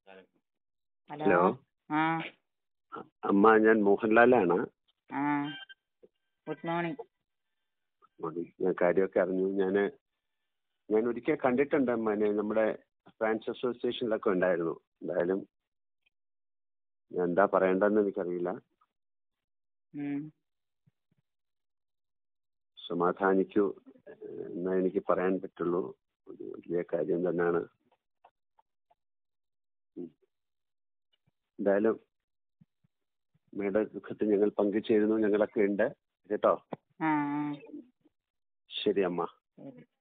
Hello hello ആ അ- അമ്മ ഞാൻ മോഹൻലാലാണ് ആ ഗുഡ് മോർണിംഗ് മോർണിംഗ്. ഞാൻ കാര്യമൊക്കെ അറിഞ്ഞു ഞാൻ ഞാൻ ഒരിക്കൽ കണ്ടിട്ടുണ്ട് അമ്മനെ നമ്മുടെ ഫാൻസ് അസോസിയേഷനിലൊക്കെ ഉണ്ടായിരുന്നു എന്തായാലും ഞാൻ എന്താ പറയേണ്ടതെന്ന് എനിക്കറിയില്ല ഉം. സമാധാനിക്കൂ എന്നേ എനിക്ക് പറയാൻ പറ്റുള്ളൂ ഒരു വലിയ കാര്യം തന്നെയാണ് ഉം. എന്തായാലും അമ്മയുടെ ദുഃഖത്തിൽ ഞങ്ങൾ പങ്കുചേരുന്നു ഞങ്ങളൊക്കെ ഉണ്ട് കേട്ടോ ആ ആ ശരി അമ്മ ശരി